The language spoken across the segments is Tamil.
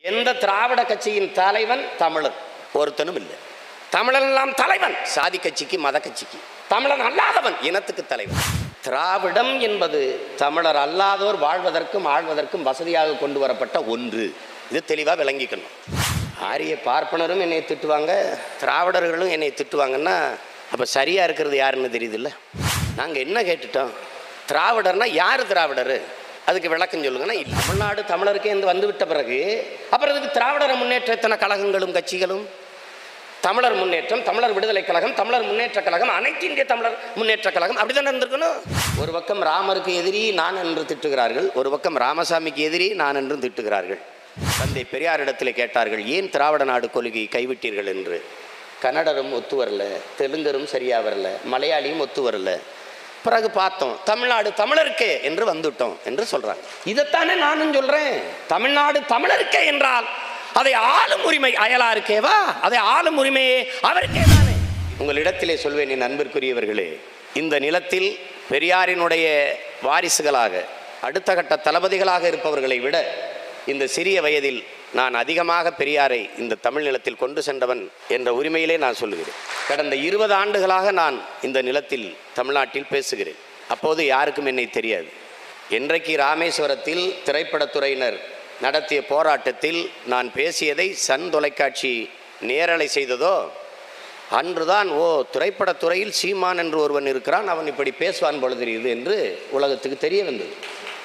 எந்த திராவிட கட்சியின் தலைவன் தமிழன் ஒருத்தனும் இல்லை தமிழன் எல்லாம் தலைவன் சாதி கட்சிக்கு மத கட்சிக்கு தமிழன் அல்லாதவன் இனத்துக்கு தலைவன் திராவிடம் என்பது தமிழர் அல்லாதோர் வாழ்வதற்கும் ஆழ்வதற்கும் வசதியாக கொண்டு வரப்பட்ட ஒன்று இது தெளிவாக விளங்கிக்கணும் ஆரிய பார்ப்பனரும் என்னை திட்டுவாங்க திராவிடர்களும் என்னை திட்டுவாங்கன்னா அப்போ சரியாக இருக்கிறது யாருன்னு தெரியுதுல்ல நாங்கள் என்ன கேட்டுட்டோம் திராவிடர்னா யார் திராவிடர் அதுக்கு விளக்கம் சொல்லுங்கன்னா இல்ல. தமிழ்நாடு தமிழருக்கே என்று வந்துவிட்ட பிறகு அப்புறம் இதுக்கு திராவிடர் முன்னேற்றத்தன கழகங்களும் கட்சிகளும் தமிழர் முன்னேற்றம் தமிழர் விடுதலை கழகம் தமிழர் முன்னேற்ற கழகம் அனைத்து இந்திய தமிழர் முன்னேற்ற கழகம் அப்படிதான் இருந்திருக்கணும் ஒரு பக்கம் ராமருக்கு எதிரி நான் என்று திட்டுகிறார்கள் ஒரு பக்கம் ராமசாமிக்கு எதிரி நான் என்றும் திட்டுகிறார்கள் தந்தை பெரியாரிடத்தில் கேட்டார்கள் ஏன் திராவிட நாடு கொள்கையை கைவிட்டீர்கள் என்று கன்னடரும் ஒத்து வரல தெலுங்கரும் சரியா வரல மலையாளியும் ஒத்து வரல பிறகு பார்த்தோம் தமிழ்நாடு தமிழருக்கே என்று வந்துட்டோம் என்று சொல்றாங்க இதைத்தானே நானும் சொல்றேன் தமிழ்நாடு தமிழருக்கே என்றால் அதை ஆளும் உரிமை அயலாருக்கேவா அதை ஆளும் உரிமையே அவருக்கே தானே உங்களிடத்திலே சொல்வேன் என் அன்பிற்குரியவர்களே இந்த நிலத்தில் பெரியாரினுடைய வாரிசுகளாக அடுத்த கட்ட தளபதிகளாக இருப்பவர்களை விட இந்த சிறிய வயதில் நான் அதிகமாக பெரியாரை இந்த தமிழ் நிலத்தில் கொண்டு சென்றவன் என்ற உரிமையிலே நான் சொல்லுகிறேன் கடந்த இருபது ஆண்டுகளாக நான் இந்த நிலத்தில் தமிழ்நாட்டில் பேசுகிறேன் அப்போது யாருக்கும் என்னை தெரியாது என்றைக்கு ராமேஸ்வரத்தில் திரைப்படத்துறையினர் நடத்திய போராட்டத்தில் நான் பேசியதை சன் தொலைக்காட்சி நேரலை செய்ததோ அன்றுதான் ஓ திரைப்படத்துறையில் சீமான் என்று ஒருவன் இருக்கிறான் அவன் இப்படி பேசுவான் போல தெரியுது என்று உலகத்துக்கு தெரிய வந்தது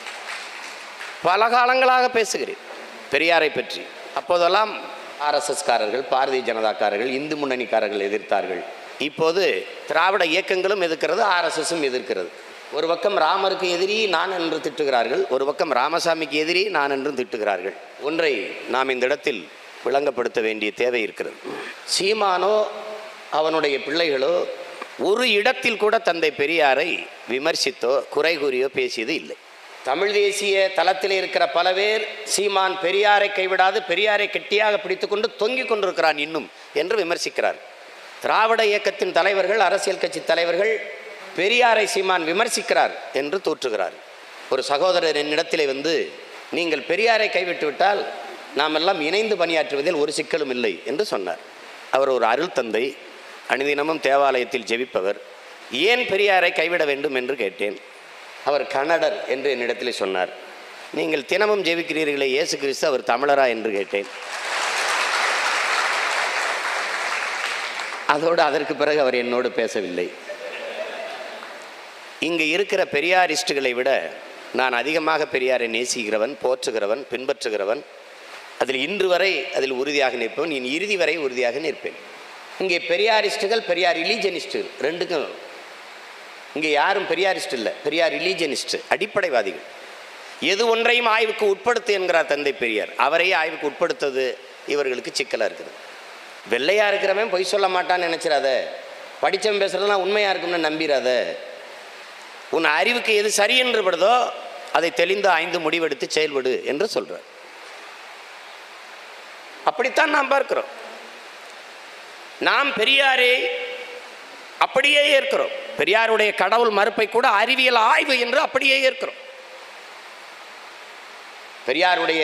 பல காலங்களாக பேசுகிறேன் பெரியாரை பற்றி அப்போதெல்லாம் ஆர்எஸ்எஸ்காரர்கள் பாரதிய ஜனதாக்காரர்கள் இந்து முன்னணிக்காரர்கள் எதிர்த்தார்கள் இப்போது திராவிட இயக்கங்களும் எதிர்க்கிறது ஆர்எஸ்எஸும் எதிர்க்கிறது ஒரு பக்கம் ராமருக்கு எதிரி நான் என்று திட்டுகிறார்கள் ஒரு பக்கம் ராமசாமிக்கு எதிரி நான் என்றும் திட்டுகிறார்கள் ஒன்றை நாம் இந்த இடத்தில் விளங்கப்படுத்த வேண்டிய தேவை இருக்கிறது சீமானோ அவனுடைய பிள்ளைகளோ ஒரு இடத்தில் கூட தந்தை பெரியாரை விமர்சித்தோ குறை கூறியோ பேசியது இல்லை தமிழ் தேசிய தளத்தில் இருக்கிற பல பேர் சீமான் பெரியாரை கைவிடாது பெரியாரை கெட்டியாக பிடித்துக்கொண்டு தொங்கிக் கொண்டிருக்கிறான் இன்னும் என்று விமர்சிக்கிறார் திராவிட இயக்கத்தின் தலைவர்கள் அரசியல் கட்சி தலைவர்கள் பெரியாரை சீமான் விமர்சிக்கிறார் என்று தூற்றுகிறார் ஒரு சகோதரர் என்னிடத்திலே வந்து நீங்கள் பெரியாரை கைவிட்டு விட்டால் நாம் எல்லாம் இணைந்து பணியாற்றுவதில் ஒரு சிக்கலும் இல்லை என்று சொன்னார் அவர் ஒரு அருள் தந்தை அனுதினமும் தேவாலயத்தில் ஜெபிப்பவர் ஏன் பெரியாரை கைவிட வேண்டும் என்று கேட்டேன் அவர் கன்னடர் என்று என்னிடத்தில் சொன்னார் நீங்கள் தினமும் ஜெபிக்கிறீர்களே இயேசு கிறிஸ்து அவர் தமிழரா என்று கேட்டேன் அதோடு அதற்கு பிறகு அவர் என்னோடு பேசவில்லை இங்கு இருக்கிற பெரியாரிஸ்டுகளை விட நான் அதிகமாக பெரியாரை நேசிக்கிறவன் போற்றுகிறவன் பின்பற்றுகிறவன் அதில் இன்று வரை அதில் உறுதியாக நிற்பவன் இனி இறுதி வரை உறுதியாக நிற்பேன் இங்கே பெரியாரிஸ்டுகள் பெரியார் ரிலீஜனிஸ்டுகள் ரெண்டுக்கும் இங்கே யாரும் பெரியாரிஸ்ட் இல்லை பெரியார் ரிலீஜனிஸ்ட் அடிப்படைவாதிகள் எது ஒன்றையும் ஆய்வுக்கு உட்படுத்து என்கிறார் தந்தை பெரியார் அவரையே ஆய்வுக்கு உட்படுத்தது இவர்களுக்கு சிக்கலாக இருக்குது வெள்ளையா இருக்கிறவன் பொய் சொல்ல மாட்டான்னு நினச்சிடாத படித்தவன் பேசுறதுலாம் உண்மையாக இருக்கும்னு நம்பிடாத உன் அறிவுக்கு எது சரி என்று படுதோ அதை தெளிந்து ஐந்து முடிவெடுத்து செயல்படு என்று சொல்கிறார் அப்படித்தான் நாம் பார்க்கிறோம் நாம் பெரியாரை அப்படியே ஏற்கிறோம் பெரியாருடைய கடவுள் மறுப்பை கூட அறிவியல் ஆய்வு என்று அப்படியே ஏற்கிறோம் பெரியாருடைய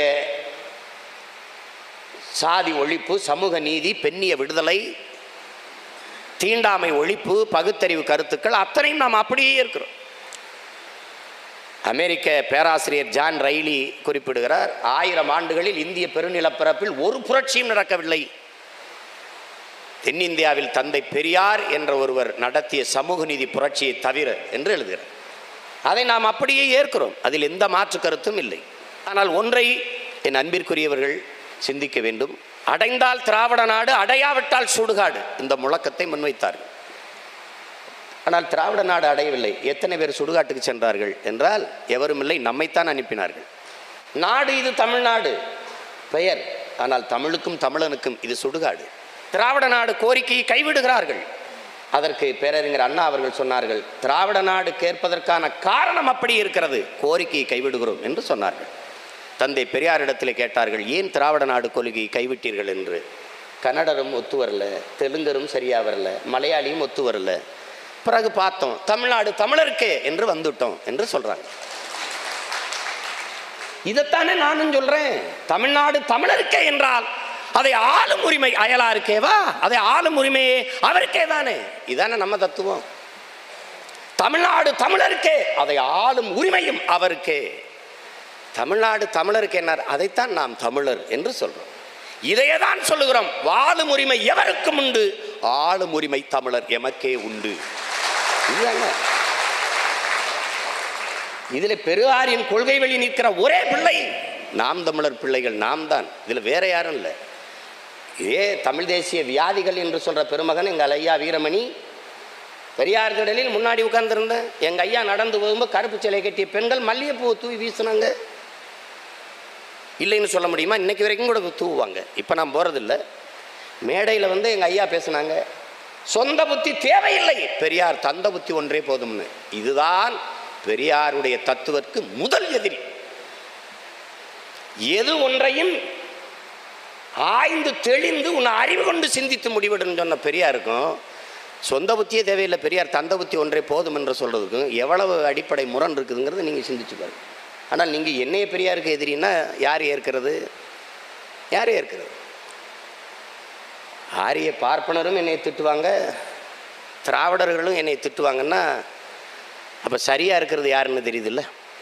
சாதி ஒழிப்பு சமூக நீதி பெண்ணிய விடுதலை தீண்டாமை ஒழிப்பு பகுத்தறிவு கருத்துக்கள் அத்தனையும் நாம் அப்படியே இருக்கிறோம் அமெரிக்க பேராசிரியர் ஜான் ரைலி குறிப்பிடுகிறார் ஆயிரம் ஆண்டுகளில் இந்திய பெருநிலப்பரப்பில் ஒரு புரட்சியும் நடக்கவில்லை தென்னிந்தியாவில் தந்தை பெரியார் என்ற ஒருவர் நடத்திய சமூக நீதி புரட்சியை தவிர என்று எழுதுகிறார் அதை நாம் அப்படியே ஏற்கிறோம் அதில் எந்த மாற்று கருத்தும் இல்லை ஆனால் ஒன்றை என் அன்பிற்குரியவர்கள் சிந்திக்க வேண்டும் அடைந்தால் திராவிட நாடு அடையாவிட்டால் சுடுகாடு இந்த முழக்கத்தை முன்வைத்தார்கள் ஆனால் திராவிட நாடு அடையவில்லை எத்தனை பேர் சுடுகாட்டுக்கு சென்றார்கள் என்றால் எவரும் இல்லை நம்மைத்தான் அனுப்பினார்கள் நாடு இது தமிழ்நாடு பெயர் ஆனால் தமிழுக்கும் தமிழனுக்கும் இது சுடுகாடு திராவிட நாடு கோரிக்கையை கைவிடுகிறார்கள் அதற்கு பேரறிஞர் அண்ணா அவர்கள் சொன்னார்கள் திராவிட நாடு கேட்பதற்கான காரணம் அப்படி இருக்கிறது கோரிக்கையை கைவிடுகிறோம் என்று சொன்னார்கள் தந்தை பெரியாரிடத்தில் கேட்டார்கள் ஏன் திராவிட நாடு கொள்கையை கைவிட்டீர்கள் என்று கன்னடரும் ஒத்து வரல தெலுங்கரும் சரியா வரல மலையாளியும் ஒத்து வரல பிறகு பார்த்தோம் தமிழ்நாடு தமிழருக்கே என்று வந்துட்டோம் என்று சொல்றாங்க இதைத்தானே நானும் சொல்றேன் தமிழ்நாடு தமிழருக்கே என்றால் அதை ஆளும் உரிமை அயலாருக்கேவா அதை ஆளும் உரிமையே அவருக்கே தானே இதானே நம்ம தத்துவம் தமிழ்நாடு தமிழருக்கே அதை ஆளும் உரிமையும் அவருக்கே தமிழ்நாடு தமிழருக்கு என்ன அதைத்தான் நாம் தமிழர் என்று சொல்றோம் இதையே தான் சொல்லுகிறோம் வாழும் உரிமை எவருக்கும் உண்டு ஆளும் உரிமை தமிழர் எமக்கே உண்டு இதுதாங்க இதுல பெருவாரின் கொள்கை வழி நிற்கிற ஒரே பிள்ளை நாம் தமிழர் பிள்ளைகள் நாம் தான் இதுல வேற யாரும் இல்லை இதே தமிழ் தேசிய வியாதிகள் என்று சொல்ற பெருமகன் எங்கள் ஐயா வீரமணி பெரியார் திடலில் முன்னாடி உட்கார்ந்திருந்தேன் எங்க ஐயா நடந்து போகும்போது கருப்பு சிலை கட்டிய பெண்கள் மல்லிகைப்பூ தூவி வீசினாங்க இல்லைன்னு சொல்ல முடியுமா இன்னைக்கு வரைக்கும் கூட தூவுவாங்க இப்போ நான் போகிறதில்ல மேடையில் வந்து எங்கள் ஐயா பேசுனாங்க சொந்த புத்தி தேவையில்லை பெரியார் தந்த புத்தி ஒன்றே போதும்னு இதுதான் பெரியாருடைய தத்துவற்கு முதல் எதிரி எது ஒன்றையும் ஆய்ந்து தெளிந்து உன்னை அறிவு கொண்டு சிந்தித்து முடிவெடுன்னு சொன்ன பெரியாருக்கும் சொந்த புத்தியே தேவையில்லை பெரியார் தந்த புத்தி ஒன்றே போதும் என்று சொல்கிறதுக்கும் எவ்வளவு அடிப்படை முரண் இருக்குதுங்கிறத நீங்கள் சிந்திச்சு பாருங்க ஆனால் நீங்கள் என்னைய பெரியாருக்கு எதிரின்னா யார் ஏற்கிறது யார் ஏற்கிறது ஆரிய பார்ப்பனரும் என்னை திட்டுவாங்க திராவிடர்களும் என்னை திட்டுவாங்கன்னா அப்போ சரியாக இருக்கிறது யாருன்னு தெரியுதுல்ல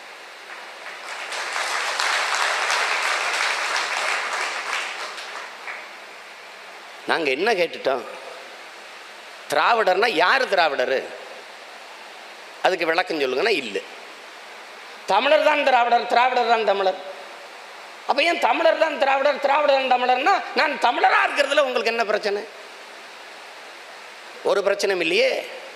நாங்கள் என்ன கேட்டுட்டோம் திராவிடர்னா யார் திராவிடர் அதுக்கு விளக்கம் சொல்லுங்கன்னா இல்லை தமிழர் தான் திராவிடர் திராவிடர் தான் தமிழர் அப்போ ஏன் தமிழர் தான் திராவிடர் திராவிடர் தான் தமிழர்னா நான் தமிழராக இருக்கிறதுல உங்களுக்கு என்ன பிரச்சனை ஒரு பிரச்சனையும் இல்லையே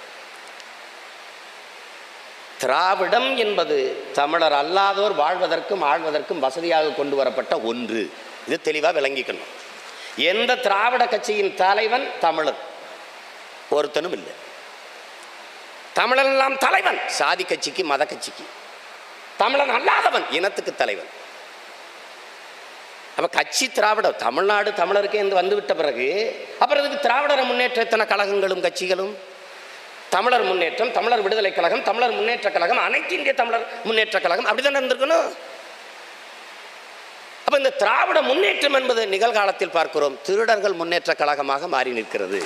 திராவிடம் என்பது தமிழர் அல்லாதோர் வாழ்வதற்கும் ஆழ்வதற்கும் வசதியாக கொண்டு வரப்பட்ட ஒன்று இது தெளிவாக விளங்கிக்கணும் எந்த திராவிட கட்சியின் தலைவன் தமிழர் ஒருத்தனும் இல்லை தமிழன் எல்லாம் தலைவன் சாதி கட்சிக்கு மத கட்சிக்கு தமிழன் அல்லாதவன் இனத்துக்கு தலைவன் அப்ப கட்சி திராவிட தமிழ்நாடு தமிழருக்கே என்று வந்துவிட்ட பிறகு அப்புறம் இதுக்கு திராவிடர முன்னேற்றத்தின கழகங்களும் கட்சிகளும் தமிழர் முன்னேற்றம் தமிழர் விடுதலை கழகம் தமிழர் முன்னேற்ற கழகம் அனைத்து இந்திய தமிழர் முன்னேற்ற கழகம் அப்படிதானே இருந்திருக்கணும் அப்ப இந்த திராவிட முன்னேற்றம் என்பது நிகழ்காலத்தில் பார்க்கிறோம் திருடர்கள் முன்னேற்ற கழகமாக மாறி நிற்கிறது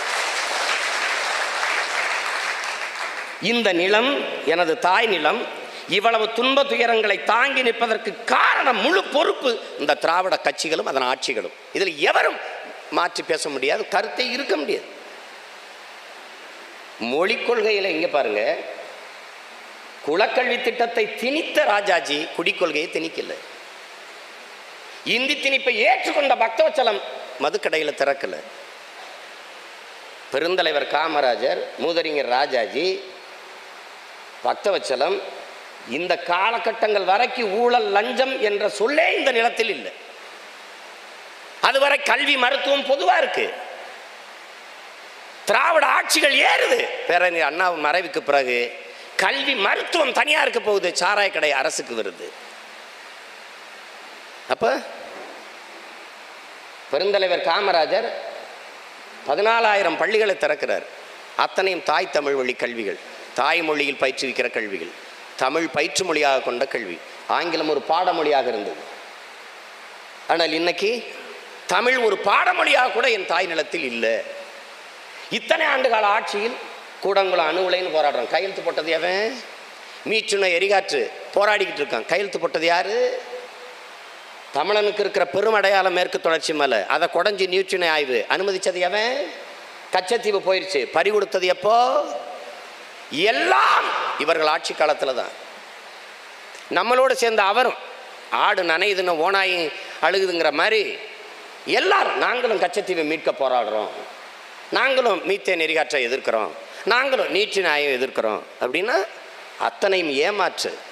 இந்த நிலம் எனது தாய் நிலம் இவ்வளவு துன்ப துயரங்களை தாங்கி நிற்பதற்கு காரணம் முழு பொறுப்பு இந்த திராவிட கட்சிகளும் அதன் ஆட்சிகளும் இதில் எவரும் மாற்றி பேச முடியாது கருத்தை இருக்க முடியாது மொழிக் கொள்கையில் இங்க பாருங்க குலக்கல்வி திட்டத்தை திணித்த ராஜாஜி குடிக்கொள்கையை திணிக்கல இந்தி திணிப்பை ஏற்றுக்கொண்ட பக்தவச்சலம் மதுக்கடையில் திறக்கல பெருந்தலைவர் காமராஜர் மூதறிஞர் ராஜாஜி பக்தவச்சலம் இந்த காலகட்டங்கள் வரைக்கும் ஊழல் லஞ்சம் என்ற சொல்லே இந்த நிலத்தில் இல்லை அதுவரை கல்வி மருத்துவம் பொதுவா இருக்கு திராவிட ஆட்சிகள் ஏறுது பேரறிஞர் அண்ணாவின் மறைவுக்கு பிறகு கல்வி மருத்துவம் தனியாருக்கு போகுது சாராய கடை அரசுக்கு வருது அப்ப பெருந்தலைவர் காமராஜர் பதினாலாயிரம் பள்ளிகளை திறக்கிறார் அத்தனையும் தாய் தமிழ் வழி கல்விகள் தாய்மொழியில் பயிற்றுவிக்கிற கல்விகள் தமிழ் பயிற்று மொழியாக கொண்ட கல்வி ஆங்கிலம் ஒரு பாடமொழியாக இருந்தது ஆனால் இன்னைக்கு தமிழ் ஒரு பாடமொழியாக கூட என் தாய் நிலத்தில் இல்லை இத்தனை ஆண்டுகால ஆட்சியில் கூடங்குளம் அணு உலைன்னு போராடுறோம் கையெழுத்து போட்டது எவன் மீச்சுன எரிகாற்று போராடிக்கிட்டு இருக்கான் கையெழுத்து போட்டது யாரு தமிழனுக்கு இருக்கிற பெருமடையாளம் மேற்கு தொடர்ச்சி மலை அதை குடஞ்சி நியூட்ரினை ஆய்வு அனுமதிச்சது எவன் கச்சத்தீவு போயிடுச்சு பறி கொடுத்தது எப்போ எல்லாம் இவர்கள் ஆட்சி காலத்தில் தான் நம்மளோடு சேர்ந்த அவரும் ஆடு நனையுதுன்னு ஓனாயி அழுகுதுங்கிற மாதிரி எல்லாரும் நாங்களும் கச்சத்தீவை மீட்க போராடுறோம் நாங்களும் மீத்தேன் எரிகாற்றை எதிர்க்கிறோம் நாங்களும் நீற்றி நாயை எதிர்க்கிறோம் அப்படின்னா அத்தனையும் ஏமாற்று